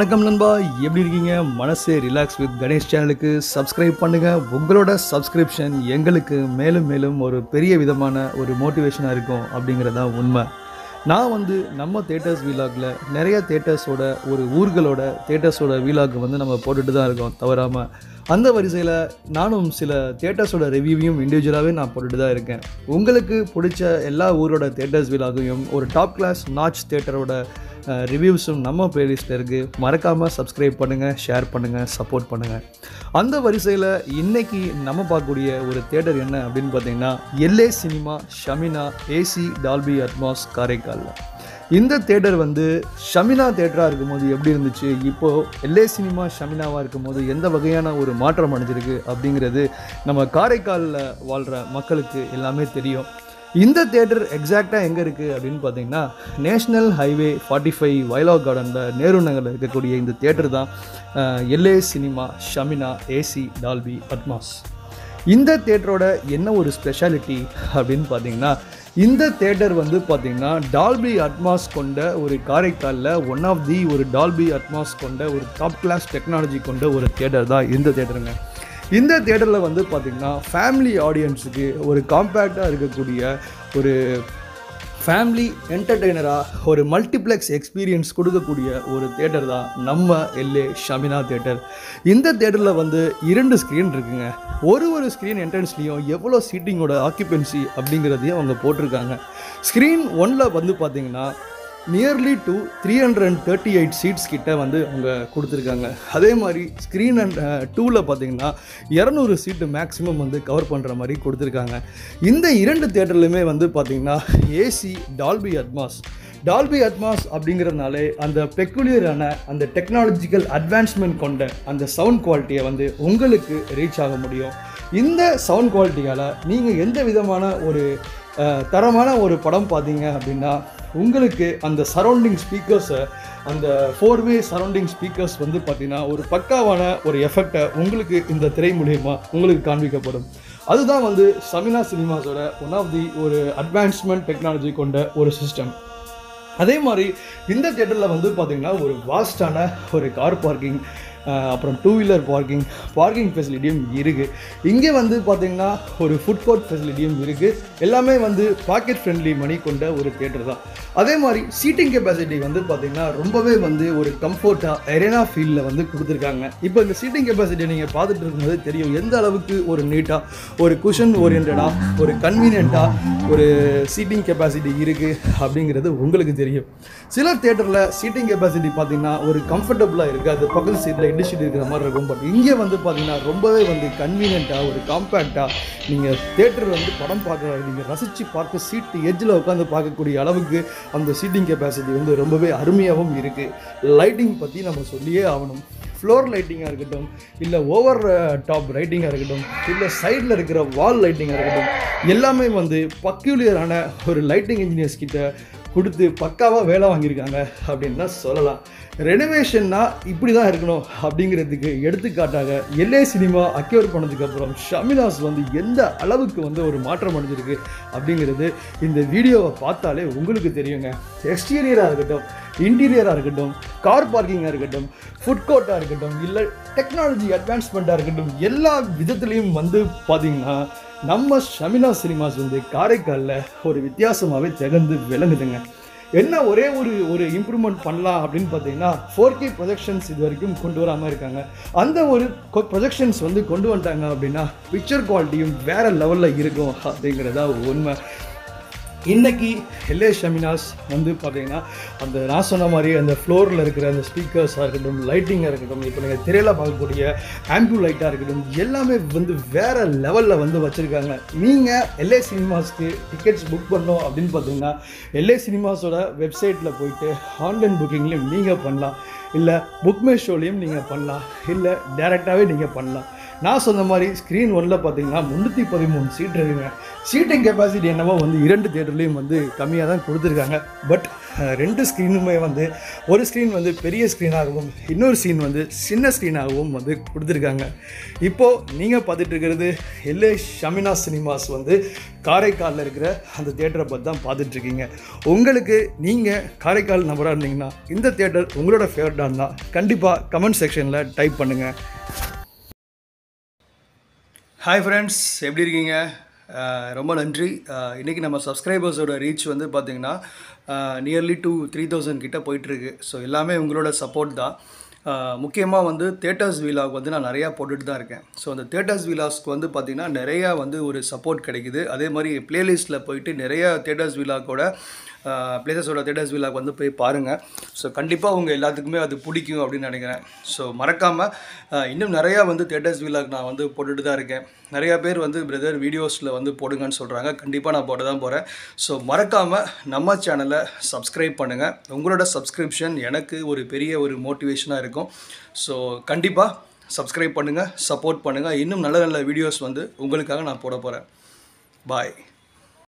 வணக்கம் நண்பா எப்படி இருக்கீங்க மனசு ரிலாக்ஸ் வித் கணேஷ் சேனலுக்கு சப்ஸ்கிரைப் பண்ணுங்க உங்களோட சப்ஸ்கிரிப்ஷன் எங்களுக்கு மேலும் மேலும் ஒரு பெரிய விதமான ஒரு மோட்டிவேஷனாக இருக்கும் அப்படிங்கிறது தான் உண்மை நான் வந்து நம்ம தேட்டர்ஸ் வீலாகில் நிறைய தேட்டர்ஸோட ஒரு ஊர்களோட தேட்டர்ஸோட வீலாக் வந்து நம்ம போட்டுட்டு தான் இருக்கோம் தவறாமல் அந்த வரிசையில் நானும் சில தேட்டர்ஸோட ரிவ்யூவையும் இண்டிவிஜுவலாகவே நான் போட்டுட்டு தான் இருக்கேன் உங்களுக்கு பிடிச்ச எல்லா ஊரோட தேட்டர்ஸ் வீலாகையும் ஒரு டாப் கிளாஸ் நாச் தேட்டரோட ரிவ்யூஸும் நம்ம பிளேலிஸ்ட்டில் இருக்குது மறக்காமல் சப்ஸ்கிரைப் பண்ணுங்கள் ஷேர் பண்ணுங்கள் சப்போர்ட் பண்ணுங்கள் அந்த வரிசையில் இன்னைக்கு நம்ம பார்க்கக்கூடிய ஒரு தேட்டர் என்ன அப்படின்னு பார்த்தீங்கன்னா LA cinema Shamina AC Dolby Atmos காரைக்காலில் இந்த தேட்டர் வந்து ஷமினா தேட்டராக இருக்கும்போது எப்படி இருந்துச்சு இப்போது எல்ஏ சினிமா ஷமினாவாக இருக்கும்போது எந்த வகையான ஒரு மாற்றம் அடைஞ்சிருக்கு அப்படிங்கிறது நம்ம காரைக்காலில் வாழ்கிற மக்களுக்கு எல்லாமே தெரியும் இந்த தேட்டர் எக்ஸாக்டாக எங்கே இருக்குது அப்படின்னு பார்த்தீங்கன்னா நேஷ்னல் ஹைவே ஃபார்ட்டி ஃபைவ் வைலா கார்டனில் நேரு நகரில் இருக்கக்கூடிய இந்த தேட்டர் தான் LA cinema Shamina AC Dolby Atmos இந்த தேட்டரோட என்ன ஒரு ஸ்பெஷாலிட்டி அப்படின்னு பார்த்தீங்கன்னா இந்த தேட்டர் வந்து பார்த்தீங்கன்னா டால்பி அட்மாஸ் கொண்ட ஒரு காரைக்காலில் ஒன் ஆஃப் தி ஒரு டால்பி அட்மாஸ் கொண்ட ஒரு டாப் கிளாஸ் டெக்னாலஜி கொண்ட ஒரு தேட்டர் தான் இந்த தேட்டருங்க இந்த தேட்டரில் வந்து பார்த்திங்கன்னா ஃபேமிலி ஆடியன்ஸுக்கு ஒரு காம்பேக்டாக இருக்கக்கூடிய ஒரு ஃபேமிலி என்டர்டெய்னராக ஒரு மல்டிப்ளெக்ஸ் எக்ஸ்பீரியன்ஸ் கொடுக்கக்கூடிய ஒரு தேட்டர் தான் நம்ம எல்ஏ ஷமினா தேட்டர் இந்த தேட்டரில் வந்து இரண்டு ஸ்க்ரீன் இருக்குங்க ஒரு ஒரு ஸ்க்ரீன் என்ட்ரன்ஸ்லேயும் எவ்வளோ சீட்டிங்கோட ஆக்குபென்சி அப்படிங்கிறதையும் அவங்க போட்டிருக்காங்க ஸ்க்ரீன் ஒன்னில் வந்து பார்த்திங்கன்னா nearly to three hundred and thirty eight seats கிட்ட வந்து அவங்க கொடுத்துருக்காங்க அதே மாதிரி ஸ்க்ரீன் அண்ட் டூவில் பார்த்தீங்கன்னா இரநூறு சீட்டு மேக்ஸிமம் வந்து கவர் பண்ணுற மாதிரி கொடுத்துருக்காங்க இந்த இரண்டு தேட்டர்லையுமே வந்து பார்த்திங்கன்னா AC Dolby Atmos Dolby Atmos அப்படிங்கிறதுனாலே அந்த பெக்குலியரான அந்த டெக்னாலஜிக்கல் அட்வான்ஸ்மெண்ட் கொண்ட அந்த சவுண்ட் குவாலிட்டியை வந்து உங்களுக்கு ரீச் ஆக முடியும் இந்த சவுண்ட் குவாலிட்டியால் நீங்கள் எந்த விதமான ஒரு அஹ், தரமான ஒரு படம் பார்த்தீங்க அப்படின்னா உங்களுக்கு அந்த சரௌண்டிங் ஸ்பீக்கர்ஸை அந்த ஃபோர் வே சரௌண்டிங் ஸ்பீக்கர்ஸ் வந்து பார்த்தீங்கன்னா ஒரு பக்காவான ஒரு எஃபெக்டை உங்களுக்கு இந்த திரை மூலியமாக உங்களுக்கு காண்பிக்கப்படும் அதுதான் வந்து சமினா சினிமாஸோட ஒன் ஆஃப் தி ஒரு அட்வான்ஸ்மெண்ட் டெக்னாலஜி கொண்ட ஒரு சிஸ்டம் அதே மாதிரி இந்த தேட்டரில் வந்து பார்த்திங்கன்னா ஒரு வாஸ்டான ஒரு கார் பார்க்கிங் அப்புறம் டூ வீலர் பார்க்கிங் பார்க்கிங் ஃபெசிலிட்டியும் இருக்குது இங்கே வந்து பார்த்திங்கன்னா ஒரு ஃபுட் கோர்ட் ஃபெசிலிட்டியும் இருக்குது எல்லாமே வந்து பாக்கெட் ஃப்ரெண்ட்லி மணி கொண்ட ஒரு தேட்டர் தான் அதே மாதிரி சீட்டிங் கெப்பாசிட்டி வந்து பார்த்திங்கன்னா ரொம்பவே வந்து ஒரு கம்ஃபர்ட்டாக எரேனா ஃபீல்டில் வந்து கொடுத்துருக்காங்க இப்போ இந்த சீட்டிங் கெப்பாசிட்டி நீங்கள் பார்த்துட்டு இருக்கும்போது தெரியும் எந்த அளவுக்கு ஒரு நீட்டாக ஒரு குஷன் ஓரியன்டாக ஒரு கன்வீனியண்ட்டாக ஒரு சீட்டிங் கெப்பாசிட்டி இருக்குது அப்படிங்கிறது உங்களுக்கு தெரியும் சில தேட்டரில் சீட்டிங் கெப்பாசிட்டி பார்த்தீங்கன்னா ஒரு கம்ஃபர்டபுளாக இருக்குது அது பக்கத்து சீட்டில் இடி சீட் இருக்கிற மாதிரி இருக்கும் பட் இங்கே வந்து பார்த்தீங்கன்னா ரொம்பவே வந்து கன்வீனியண்ட்டாக ஒரு காம்பேக்டாக நீங்கள் தேட்டர் வந்து படம் பார்க்குற நீங்கள் ரசித்து பார்க்க சீட்டு எட்ஜில் உட்காந்து பார்க்கக்கூடிய அளவுக்கு அந்த சீட்டிங் கெப்பாசிட்டி வந்து ரொம்பவே அருமையாகவும் இருக்குது லைட்டிங் பற்றி நம்ம சொல்லியே ஆகணும் ஃப்ளோர் லைட்டிங்காக இருக்கட்டும் இல்லை ஓவர் டாப் லைட்டிங்காக இருக்கட்டும் இல்லை சைடில் இருக்கிற வால் லைட்டிங்காக இருக்கட்டும் எல்லாமே வந்து பக்யூலியரான ஒரு லைட்டிங் இன்ஜினியர்ஸ் கிட்ட கொடுத்து பக்காவாக வேலை வாங்கியிருக்காங்க அப்படின்னு தான் சொல்லலாம் ரெனோவேஷன்னா இப்படி தான் இருக்கணும் அப்படிங்கிறதுக்கு எடுத்துக்காட்டாக எல்ஏ சினிமா அக்யூர் பண்ணதுக்கப்புறம் ஷமினாஸ் வந்து எந்த அளவுக்கு வந்து ஒரு மாற்றம் அடைஞ்சிருக்கு அப்படிங்கிறது இந்த வீடியோவை பார்த்தாலே உங்களுக்கு தெரியுங்க எக்ஸ்டீரியராக இருக்கட்டும் இன்டீரியராக இருக்கட்டும் கார் பார்க்கிங்காக இருக்கட்டும் ஃபுட் கோர்ட்டாக இருக்கட்டும் இல்லை டெக்னாலஜி அட்வான்ஸ்மெண்ட்டாக இருக்கட்டும் எல்லா விதத்துலேயும் வந்து பார்த்தீங்கன்னா நம்ம ஷமினா சினிமாஸ் வந்து காரைக்காலில் ஒரு வித்தியாசமாகவே திகழ்ந்து விளங்குதுங்க என்ன ஒரே ஒரு ஒரு இம்ப்ரூவ்மெண்ட் பண்ணலாம் அப்படின்னு பார்த்தீங்கன்னா ஃபோர் கே ப்ரொஜெக்ஷன்ஸ் இது வரைக்கும் கொண்டு வராமல் இருக்காங்க அந்த ஒரு ப்ரொஜெக்ஷன்ஸ் வந்து கொண்டு வந்துட்டாங்க அப்படின்னா பிக்சர் குவாலிட்டியும் வேறு லெவலில் இருக்கும் அப்படிங்கிறதா உண்மை இன்னைக்கு எல்ஏ ஷமினாஸ் வந்து பார்த்தீங்கன்னா அந்த நான் சொன்ன மாதிரி அந்த ஃப்ளோரில் இருக்கிற அந்த ஸ்பீக்கர்ஸாக இருக்கட்டும் லைட்டிங்காக இருக்கட்டும் இப்போ நீங்கள் திரையில் பார்க்கக்கூடிய ஆம்பிள் லைட்டாக இருக்கட்டும் எல்லாமே வந்து வேறு லெவலில் வந்து வச்சுருக்காங்க நீங்கள் எல்ஏ சினிமாஸ்க்கு டிக்கெட்ஸ் புக் பண்ணோம் அப்படின்னு பார்த்தீங்கன்னா எல்ஏ சினிமாஸோட வெப்சைட்டில் போயிட்டு ஆன்லைன் புக்கிங்லேயும் நீங்கள் பண்ணலாம் இல்லை புக்மே ஷோலையும் நீங்கள் பண்ணலாம் இல்லை டேரெக்டாகவே நீங்கள் பண்ணலாம் நான் சொன்ன மாதிரி ஸ்க்ரீன் ஒன்ல பார்த்தீங்கன்னா முந்நூற்றி பதிமூணு சீட் இருக்குங்க சீட்டிங் கெப்பாசிட்டி என்னவோ வந்து இரண்டு தேட்டர்லேயும் வந்து கம்மியாக தான் கொடுத்துருக்காங்க பட் அஹ், ரெண்டு ஸ்க்ரீனுமே வந்து ஒரு ஸ்க்ரீன் வந்து பெரிய ஸ்க்ரீனாகவும் இன்னொரு ஸ்க்ரீன் வந்து சின்ன ஸ்க்ரீனாகவும் வந்து கொடுத்துருக்காங்க இப்போது நீங்கள் பார்த்துட்டு இருக்கிறது எல்ஏ ஷமினா சினிமாஸ் வந்து காரைக்காலில் இருக்கிற அந்த தேட்டரை பற்றி தான் பார்த்துட்ருக்கீங்க உங்களுக்கு நீங்கள் காரைக்கால் நபராக இருந்தீங்கன்னா இந்த தேட்டர் உங்களோட ஃபேவரட்டாக இருந்தால் கண்டிப்பாக கமெண்ட் செக்ஷனில் டைப் பண்ணுங்கள் ஹாய் ஃப்ரெண்ட்ஸ் எப்படி இருக்கீங்க அஹ் ரொம்ப நன்றி அஹ் இன்னைக்கு நம்ம சப்ஸ்கிரைபர்ஸோட ரீச் வந்து பார்த்தீங்கன்னா நியர்லி டூ த்ரீ தௌசண்ட் கிட்ட போயிட்டுருக்கு ஸோ எல்லாமே உங்களோட சப்போர்ட் தான் முக்கியமாக வந்து தேட்டர்ஸ் வீலாக் வந்து நான் நிறையா போட்டுட்டு தான் இருக்கேன் ஸோ அந்த தேட்டர்ஸ் வீலாஸ்க்கு வந்து பார்த்திங்கன்னா நிறையா வந்து ஒரு சப்போர்ட் கிடைக்குது அதே மாதிரி ப்ளேலிஸ்ட்டில் போயிட்டு நிறையா தேட்டர்ஸ் வீலாக்கோட பிளேசஸோட தேட்டர்ஸ் வீலாக் வந்து போய் பாருங்கள் ஸோ கண்டிப்பாக உங்கள் எல்லாத்துக்குமே அது பிடிக்கும் அப்படின்னு நினைக்கிறேன் ஸோ மறக்காமல் இன்னும் நிறையா வந்து தேட்டர்ஸ் வீலாக் நான் வந்து போட்டுட்டு தான் இருக்கேன் நிறையா பேர் வந்து பிரதர் வீடியோஸில் வந்து போடுங்கன்னு சொல்கிறாங்க கண்டிப்பாக நான் போட தான் போகிறேன் ஸோ மறக்காமல் நம்ம சேனலை சப்ஸ்கிரைப் பண்ணுங்கள் உங்களோட சப்ஸ்கிரிப்ஷன் எனக்கு ஒரு பெரிய ஒரு மோட்டிவேஷனாக இருக்கும் ஸோ கண்டிப்பாக சப்ஸ்கிரைப் பண்ணுங்கள் சப்போர்ட் பண்ணுங்கள் இன்னும் நல்ல நல்ல வீடியோஸ் வந்து உங்களுக்காக நான் போட போகிறேன் பாய்